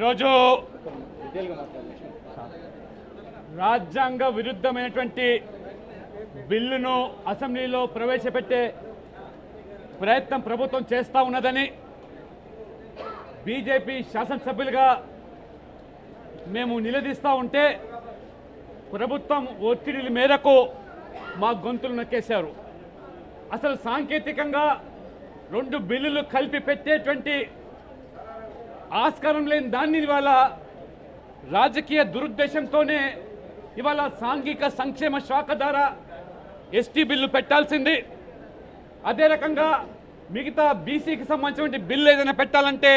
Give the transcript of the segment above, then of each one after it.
ఈరోజు రాజ్యాంగ విరుద్ధమైనటువంటి బిల్లును అసెంబ్లీలో ప్రవేశపెట్టే ప్రయత్నం ప్రభుత్వం చేస్తూ ఉన్నదని బీజేపీ శాసనసభ్యులుగా మేము నిలదీస్తూ ఉంటే ప్రభుత్వం ఒత్తిడి మేరకు మా గొంతులు నొక్కేశారు అసలు సాంకేతికంగా రెండు బిల్లులు కలిపి పెట్టేటువంటి ఆస్కారం లేని దాన్ని ఇవాళ రాజకీయ దురుద్దేశంతోనే ఇవాళ సాంఘిక సంక్షేమ శాఖ ద్వారా ఎస్టీ బిల్లు పెట్టాల్సింది అదే రకంగా మిగతా బీసీకి సంబంధించిన బిల్లు ఏదైనా పెట్టాలంటే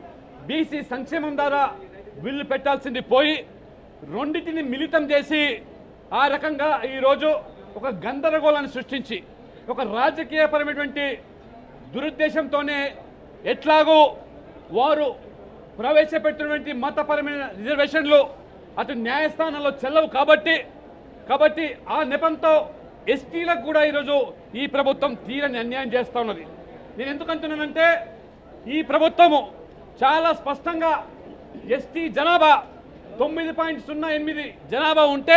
బీసీ సంక్షేమం ద్వారా బిల్లు పెట్టాల్సింది పోయి రెండింటిని మిళితం చేసి ఆ రకంగా ఈరోజు ఒక గందరగోళాన్ని సృష్టించి ఒక రాజకీయపరమైనటువంటి దురుద్దేశంతోనే ఎట్లాగో వారు ప్రవేశపెట్టినటువంటి మతపరమైన రిజర్వేషన్లు అటు న్యాయస్థానంలో చెల్లవు కాబట్టి కాబట్టి ఆ నెపంతో ఎస్టీలకు కూడా ఈరోజు ఈ ప్రభుత్వం తీరని అన్యాయం చేస్తూ ఉన్నది నేను ఎందుకు అంటున్నానంటే ఈ ప్రభుత్వము చాలా స్పష్టంగా ఎస్టీ జనాభా తొమ్మిది పాయింట్ సున్నా ఎనిమిది జనాభా ఉంటే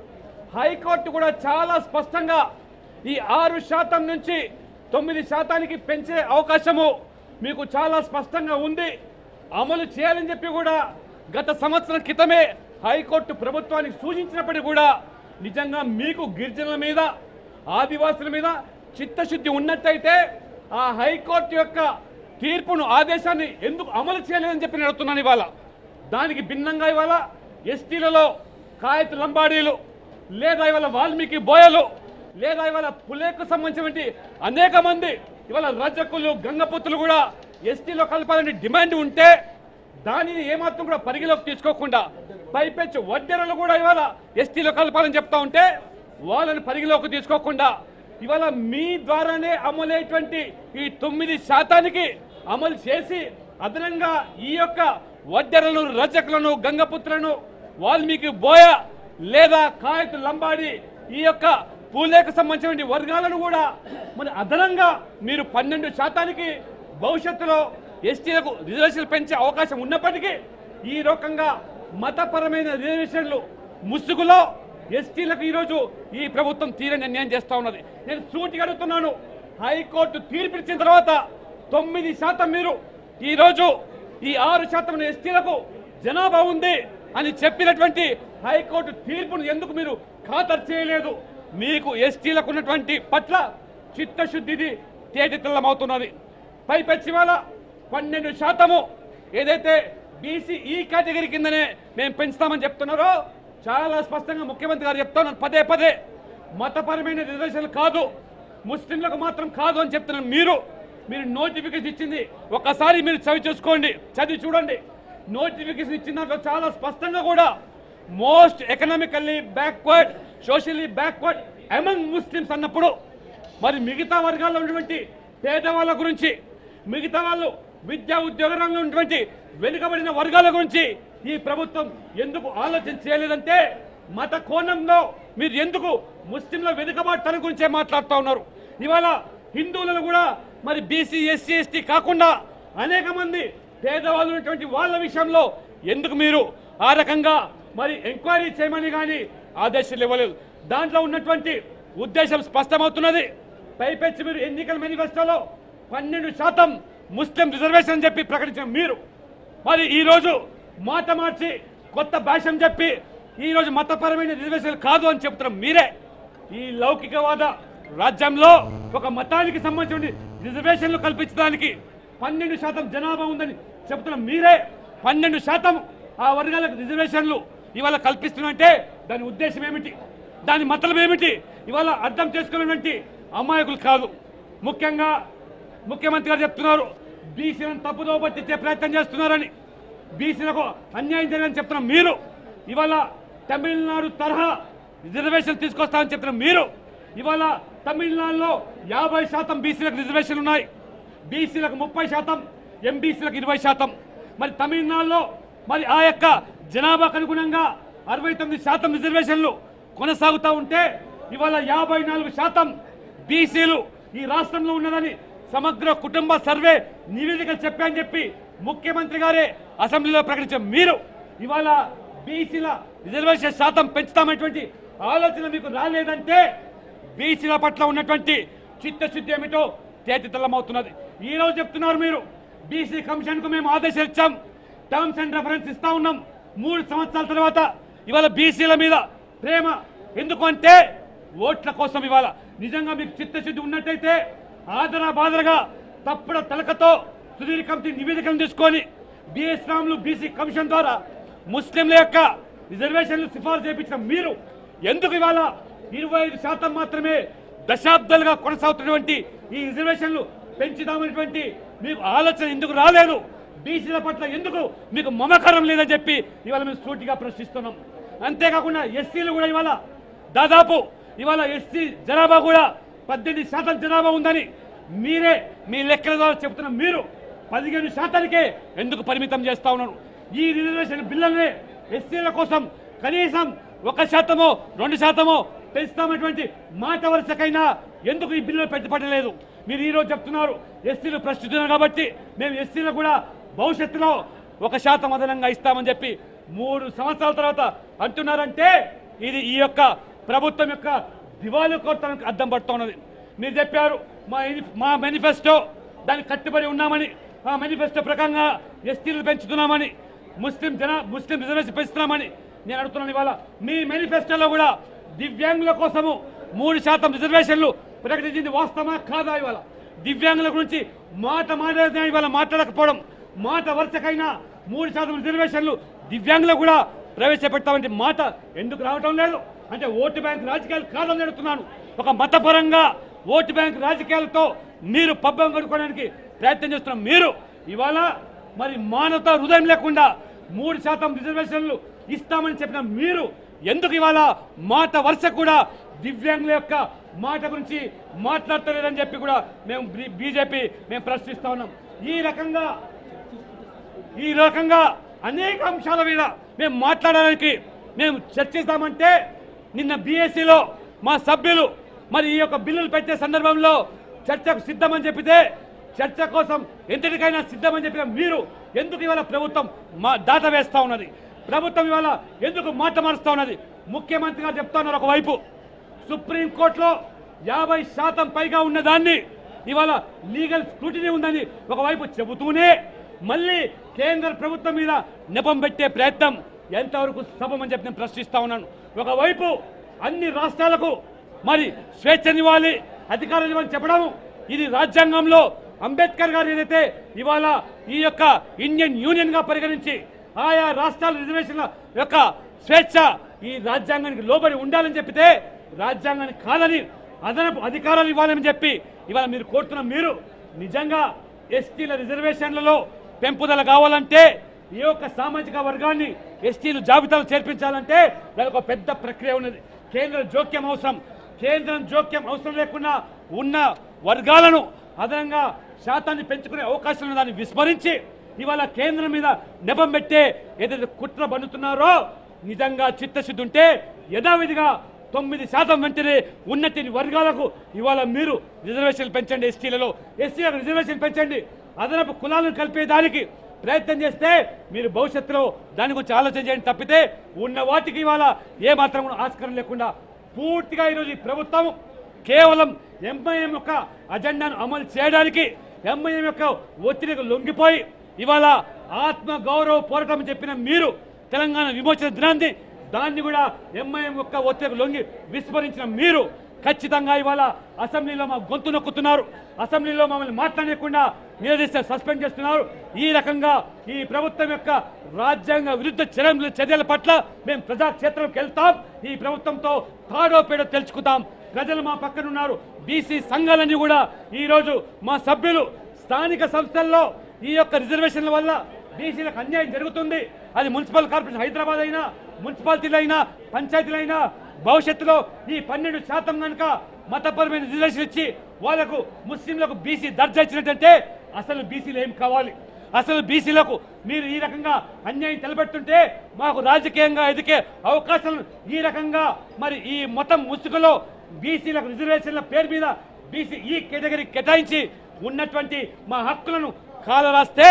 హైకోర్టు కూడా చాలా స్పష్టంగా ఈ ఆరు శాతం నుంచి తొమ్మిది శాతానికి పెంచే అవకాశము మీకు చాలా స్పష్టంగా ఉంది అమలు చేయాలని చెప్పి కూడా గత సంవత్సరం క్రితమే హైకోర్టు ప్రభుత్వానికి సూచించినప్పటికీ కూడా నిజంగా మీకు గిరిజనుల మీద ఆదివాసుల మీద చిత్తశుద్ధి ఉన్నట్టయితే ఆ హైకోర్టు యొక్క తీర్పును ఆదేశాన్ని ఎందుకు అమలు చేయలేదని చెప్పి నేను అడుగుతున్నాను ఇవాళ దానికి భిన్నంగా ఇవాళ ఎస్టీలలో కాయతు లంబాడీలు లేదా ఇవాళ వాల్మీకి బోయలు లేదా ఇవాళ పులేకు సంబంధించినటువంటి అనేక మంది ఇవాళ రజకులు గంగపుత్రులు కూడా ఎస్టీలో కలపాలని డిమాండ్ ఉంటే దానిని ఏమాత్రం కూడా పరిగణలోకి తీసుకోకుండా పైపెచ్చు వడ్డెరలు కూడా ఇవాళ ఎస్టీలో కలపాలని చెప్తా ఉంటే వాళ్ళని పరిగణలోకి తీసుకోకుండా ఇవాళ మీ ద్వారానే అమలయ్యేటువంటి ఈ తొమ్మిది శాతానికి అమలు చేసి అదనంగా ఈ యొక్క వడ్డెరలను రజకులను గంగపుత్రులను వాల్మీకి బోయ లేదా కాయతు లంబాడి ఈ యొక్క పూలేకు సంబంధించిన వర్గాలను కూడా మరి అదనంగా మీరు పన్నెండు శాతానికి భవిష్యత్తులో ఎస్టీలకు రిజర్వేషన్లు పెంచే అవకాశం ఉన్నప్పటికీ ఈ రకంగా మతపరమైన రిజర్వేషన్లు ముసుగులో ఎస్టీలకు ఈరోజు ఈ ప్రభుత్వం తీరని అన్యాయం చేస్తా ఉన్నది నేను సూటిగా అడుగుతున్నాను హైకోర్టు తీర్పు ఇచ్చిన తర్వాత తొమ్మిది శాతం మీరు ఈరోజు ఈ ఆరు శాతం ఎస్టీలకు జనాభా ఉంది అని చెప్పినటువంటి హైకోర్టు తీర్పును ఎందుకు మీరు ఖాతరు చేయలేదు మీకు ఎస్టీలకు ఉన్నటువంటి పట్ల చిత్తశుద్ధిది తేటతెల్లమవుతున్నది పైపెచ్చి వాళ్ళ పన్నెండు శాతము ఏదైతే బీసీ ఈ కేటగిరీ కిందనే మేము పెంచుతామని చెప్తున్నారో చాలా స్పష్టంగా ముఖ్యమంత్రి గారు చెప్తున్నాను పదే పదే మతపరమైన రిజర్వేషన్లు కాదు ముస్లింలకు మాత్రం కాదు అని చెప్తున్నాను మీరు మీరు నోటిఫికేషన్ ఇచ్చింది ఒకసారి మీరు చదివి చూసుకోండి చదివి చూడండి నోటిఫికేషన్ ఇచ్చిన దాంట్లో చాలా స్పష్టంగా కూడా most economically backward socially backward among Muslims అన్నప్పుడు మరి మిగతా వర్గాల్లో ఉన్నటువంటి పేదవాళ్ళ గురించి మిగతా వాళ్ళు విద్యా ఉద్యోగ రంగంలో ఉన్నటువంటి వెనుకబడిన వర్గాల గురించి ఈ ప్రభుత్వం ఎందుకు ఆలోచన చేయలేదంటే మత కోణంలో మీరు ఎందుకు ముస్లింల వెనుకబాటుతనం గురించే మాట్లాడుతూ ఉన్నారు ఇవాళ హిందువులను కూడా మరి బీసీ ఎస్సీ ఎస్టీ కాకుండా అనేక మంది పేదవాళ్ళు ఉన్నటువంటి వాళ్ళ విషయంలో ఎందుకు మీరు ఆ రకంగా మరి ఎంక్వైరీ చేయమని కానీ ఆదేశాలు ఇవ్వలేదు దాంట్లో ఉన్నటువంటి ఉద్దేశం స్పష్టమవుతున్నది పైపెచ్చి మీరు ఎన్నికల మేనిఫెస్టోలో పన్నెండు శాతం ముస్లిం రిజర్వేషన్ అని చెప్పి ప్రకటించిన మీరు మరి ఈరోజు మాట మార్చి కొత్త భాషం చెప్పి ఈరోజు మతపరమైన రిజర్వేషన్ కాదు అని చెప్తున్న మీరే ఈ లౌకికవాద రాజ్యంలో ఒక మతానికి సంబంధించిన రిజర్వేషన్లు కల్పించడానికి పన్నెండు శాతం జనాభా ఉందని చెప్తున్న మీరే పన్నెండు శాతం ఆ వర్గాలకు రిజర్వేషన్లు ఇవాళ కల్పిస్తున్నంటే దాని ఉద్దేశం ఏమిటి దాని మతలం ఏమిటి ఇవాళ అర్థం చేసుకున్నటువంటి అమాయకులు కాదు ముఖ్యంగా ముఖ్యమంత్రి గారు చెప్తున్నారు బీసీలను తప్పుదో పట్టించే ప్రయత్నం చేస్తున్నారని బీసీలకు అన్యాయం జరిగిందని చెప్తున్న మీరు ఇవాళ తమిళనాడు తరహా రిజర్వేషన్ తీసుకొస్తామని చెప్తున్న మీరు ఇవాళ తమిళనాడులో యాభై శాతం బీసీలకు రిజర్వేషన్లు ఉన్నాయి బీసీలకు ముప్పై శాతం ఎంబీసీలకు ఇరవై శాతం మరి తమిళనాడులో మరి ఆ యొక్క జనాభాకు అనుగుణంగా అరవై తొమ్మిది శాతం రిజర్వేషన్లు కొనసాగుతూ ఉంటే ఇవాళ యాభై నాలుగు శాతం బీసీలు ఈ రాష్ట్రంలో ఉన్నదని సమగ్ర కుటుంబ సర్వే నివేదిక చెప్పాయని చెప్పి ముఖ్యమంత్రి గారే అసెంబ్లీలో ప్రకటించిన మీరు ఇవాళ బీసీల రిజర్వేషన్ శాతం పెంచుతామనేటువంటి ఆలోచన మీకు రాలేదంటే బీసీల పట్ల ఉన్నటువంటి చిత్తశుద్ధి ఏమిటో తేటితల్లమవుతున్నది ఈ రోజు చెప్తున్నారు మీరు బీసీ కమిషన్ కు మేము ఆదేశాలు ఇచ్చాం టర్మ్స్ అండ్ రెఫరెన్స్ ఇస్తా ఉన్నాం మూడు సంవత్సరాల తర్వాత ఇవాళ బీసీల మీద ప్రేమ ఎందుకు అంటే ఓట్ల కోసం ఇవాళ నిజంగా మీకు చిత్తశుద్ధి ఉన్నట్టయితే ఆదర బాదరగా తప్పుడు తలకతో సుధీర్ కమిటీ నివేదికలను తీసుకొని బిఎస్ రాములు బీసీ కమిషన్ ద్వారా ముస్లింల యొక్క రిజర్వేషన్లు సిఫార్సు చేయించిన మీరు ఎందుకు ఇవాళ ఇరవై ఐదు శాతం మాత్రమే దశాబ్దాలుగా కొనసాగుతున్నటువంటి ఈ రిజర్వేషన్లు పెంచుదామనేటువంటి మీకు ఆలోచన ఎందుకు రాలేదు బీసీల పట్ల ఎందుకు మీకు మమకారం లేదని చెప్పి ఇవాళ మేము సూటిగా ప్రశ్నిస్తున్నాం అంతేకాకుండా ఎస్సీలు కూడా ఇవాళ దాదాపు ఇవాళ ఎస్సీ జనాభా కూడా పద్దెనిమిది శాతం జనాభా ఉందని మీరే మీ లెక్కల ద్వారా చెబుతున్న మీరు పదిహేను శాతానికే ఎందుకు పరిమితం చేస్తా ఉన్నారు ఈ రిజర్వేషన్ బిల్లులనే ఎస్సీల కోసం కనీసం ఒక శాతమో రెండు శాతమో పెంచుతామనేటువంటి మాట వరుసకైనా ఎందుకు ఈ బిల్లులు పెట్టబడలేదు మీరు ఈరోజు చెప్తున్నారు ఎస్సీలు ప్రశ్నిస్తున్నారు కాబట్టి మేము ఎస్సీలకు కూడా భవిష్యత్తులో ఒక శాతం అదనంగా ఇస్తామని చెప్పి మూడు సంవత్సరాల తర్వాత అంటున్నారంటే ఇది ఈ యొక్క ప్రభుత్వం యొక్క దివాళీ కోరతానికి అర్థం పడుతూ ఉన్నది మీరు చెప్పారు మా ఇని- మా మేనిఫెస్టో దానికి కట్టుబడి ఉన్నామని ఆ మేనిఫెస్టో ప్రకారంగా ఎస్టీలు పెంచుతున్నామని ముస్లిం జన ముస్లిం రిజర్వేషన్ పెంచుతున్నామని నేను అడుగుతున్నాను ఇవాళ మీ మేనిఫెస్టోలో కూడా దివ్యాంగుల కోసము మూడు శాతం రిజర్వేషన్లు ప్రకటించింది వాస్తవమా కాదా ఇవాళ దివ్యాంగుల గురించి మాట మాట్లాడితే ఇవాళ మాట్లాడకపోవడం మాట వరుసకైనా మూడు శాతం రిజర్వేషన్లు దివ్యాంగులకు కూడా ప్రవేశపెట్టామంటే మాట ఎందుకు రావటం లేదు అంటే ఓటు బ్యాంక్ రాజకీయాలు కాదని అడుగుతున్నాను ఒక మతపరంగా ఓటు బ్యాంక్ రాజకీయాలతో మీరు పబ్బం కడుక్కోవడానికి ప్రయత్నం చేస్తున్న మీరు ఇవాళ మరి మానవత హృదయం లేకుండా మూడు శాతం రిజర్వేషన్లు ఇస్తామని చెప్పిన మీరు ఎందుకు ఇవాళ మాట వరుస కూడా దివ్యాంగుల యొక్క మాట గురించి మాట్లాడతలేదని చెప్పి కూడా మేము బీజేపీ మేము ప్రశ్నిస్తా ఉన్నాం ఈ రకంగా ఈ రకంగా అనేక అంశాల మీద మేము మాట్లాడడానికి మేము చర్చిస్తామంటే నిన్న బీఎస్సీలో మా సభ్యులు మరి ఈ యొక్క బిల్లులు పెట్టే సందర్భంలో చర్చకు సిద్ధమని చెప్పితే చర్చ కోసం ఎంతటికైనా సిద్ధమని చెప్పిన మీరు ఎందుకు ఇవాళ ప్రభుత్వం మా దాట వేస్తా ఉన్నది ప్రభుత్వం ఇవాళ ఎందుకు మాట మారుస్తా ఉన్నది ముఖ్యమంత్రి గారు చెప్తా ఉన్నారు ఒకవైపు సుప్రీంకోర్టులో యాభై శాతం పైగా ఉన్న దాన్ని ఇవాళ లీగల్ స్క్రూటినీ ఉందని ఒకవైపు చెబుతూనే మళ్ళీ కేంద్ర ప్రభుత్వం మీద నెపం పెట్టే ప్రయత్నం ఎంతవరకు సభమని చెప్పి నేను ప్రశ్నిస్తా ఉన్నాను ఒకవైపు అన్ని రాష్ట్రాలకు మరి స్వేచ్ఛనివ్వాలి అధికారం ఇవ్వాలని చెప్పడం ఇది రాజ్యాంగంలో అంబేద్కర్ గారు ఏదైతే ఇవాళ ఈ యొక్క ఇండియన్ యూనియన్ గా పరిగణించి ఆయా రాష్ట్రాల రిజర్వేషన్ల యొక్క స్వేచ్ఛ ఈ రాజ్యాంగానికి లోబడి ఉండాలని చెప్పితే రాజ్యాంగానికి కాదని అదనపు అధికారాలు ఇవ్వాలని చెప్పి ఇవాళ మీరు కోరుతున్న మీరు నిజంగా ఎస్టీల రిజర్వేషన్లలో పెంపుదల కావాలంటే ఏ ఒక్క సామాజిక వర్గాన్ని ఎస్టీలు జాబితాలో చేర్పించాలంటే దానికి ఒక పెద్ద ప్రక్రియ ఉన్నది కేంద్ర జోక్యం అవసరం కేంద్రం జోక్యం అవసరం లేకుండా ఉన్న వర్గాలను అదనంగా శాతాన్ని పెంచుకునే అవకాశం ఉన్న దాన్ని విస్మరించి ఇవాళ కేంద్రం మీద నెపం పెట్టే ఏదైతే కుట్ర బండుతున్నారో నిజంగా చిత్తశుద్ధి ఉంటే యథావిధిగా తొమ్మిది శాతం వెంటనే ఉన్నతి వర్గాలకు ఇవాళ మీరు రిజర్వేషన్లు పెంచండి ఎస్టీలలో ఎస్సీలకు రిజర్వేషన్ పెంచండి అదనపు కులాలను కలిపేదానికి ప్రయత్నం చేస్తే మీరు భవిష్యత్తులో దాని గురించి ఆలోచన చేయండి తప్పితే ఉన్న వాటికి ఇవాళ ఏ మాత్రం కూడా ఆస్కారం లేకుండా పూర్తిగా ఈరోజు ఈ ప్రభుత్వం కేవలం ఎంఐఎం యొక్క అజెండాను అమలు చేయడానికి ఎంఐఎం యొక్క ఒత్తిడికి లొంగిపోయి ఇవాళ ఆత్మ గౌరవ పోరాటం చెప్పిన మీరు తెలంగాణ విమోచన దినాన్ని దాన్ని కూడా ఎంఐఎం యొక్క ఒత్తిడికి లొంగి విస్మరించిన మీరు ఖచ్చితంగా ఇవాళ అసెంబ్లీలో మా గొంతు నొక్కుతున్నారు అసెంబ్లీలో మమ్మల్ని మాట్లాడకుండా నిలదీస్తే సస్పెండ్ చేస్తున్నారు ఈ రకంగా ఈ ప్రభుత్వం యొక్క రాజ్యాంగ విరుద్ధ చర్యల చర్యల పట్ల మేము ప్రజాక్షేత్రంకి వెళ్తాం ఈ ప్రభుత్వంతో తాడో పేడో తెలుసుకుంటాం ప్రజలు మా పక్కన ఉన్నారు బీసీ సంఘాలన్నీ కూడా ఈరోజు మా సభ్యులు స్థానిక సంస్థల్లో ఈ యొక్క రిజర్వేషన్ల వల్ల బీసీలకు అన్యాయం జరుగుతుంది అది మున్సిపల్ కార్పొరేషన్ హైదరాబాద్ అయినా మున్సిపాలిటీలు అయినా పంచాయతీలు అయినా భవిష్యత్తులో ఈ పన్నెండు శాతం కనుక మతపరమైన రిజర్వేషన్ ఇచ్చి వాళ్లకు ముస్లింలకు బీసీ దర్జా ఇచ్చినట్టంటే అసలు బీసీలు ఏం కావాలి అసలు బీసీలకు మీరు ఈ రకంగా అన్యాయం నిలబెడుతుంటే మాకు రాజకీయంగా ఎదిగే అవకాశాలు ఈ రకంగా మరి ఈ మొత్తం ముసుగులో బీసీలకు రిజర్వేషన్ల పేరు మీద బీసీ ఈ కేటగిరీ కేటాయించి ఉన్నటువంటి మా హక్కులను కాలరాస్తే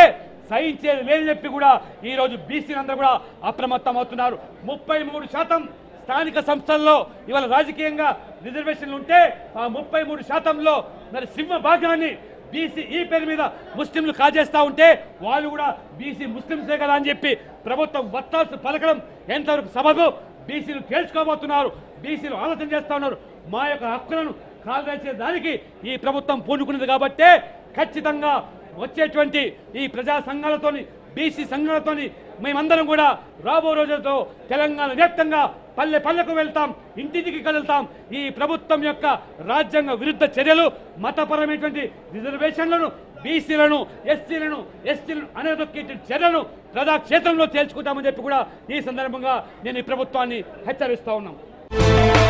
సహించేది లేదని చెప్పి కూడా ఈరోజు బీసీలందరూ కూడా అప్రమత్తం అవుతున్నారు ముప్పై మూడు శాతం స్థానిక సంస్థల్లో ఇవాళ రాజకీయంగా రిజర్వేషన్లు ఉంటే ఆ ముప్పై మూడు శాతంలో మరి సింహ భాగాన్ని బీసీ ఈ పేరు మీద ముస్లింలు కాజేస్తా ఉంటే వాళ్ళు కూడా బీసీ ముస్లింసే కదా అని చెప్పి ప్రభుత్వం వత్తాసు పలకడం ఎంతవరకు సభకు బీసీలు తేల్చుకోబోతున్నారు బీసీలు ఆలోచన చేస్తా ఉన్నారు మా యొక్క హక్కులను కాలరాసే దానికి ఈ ప్రభుత్వం పూనుకున్నది కాబట్టే ఖచ్చితంగా వచ్చేటువంటి ఈ ప్రజా సంఘాలతోని బీసీ సంఘాలతోని మేమందరం కూడా రాబో రోజులతో తెలంగాణ వ్యాప్తంగా పల్లె పల్లెకు వెళ్తాం ఇంటింటికి కదులుతాం ఈ ప్రభుత్వం యొక్క రాజ్యాంగ విరుద్ధ చర్యలు మతపరమైనటువంటి రిజర్వేషన్లను బీసీలను ఎస్సీలను ఎస్టీలను అనదొక్కే చర్యలను ప్రజాక్షేత్రంలో తేల్చుకుంటామని చెప్పి కూడా ఈ సందర్భంగా నేను ఈ ప్రభుత్వాన్ని హెచ్చరిస్తా ఉన్నాం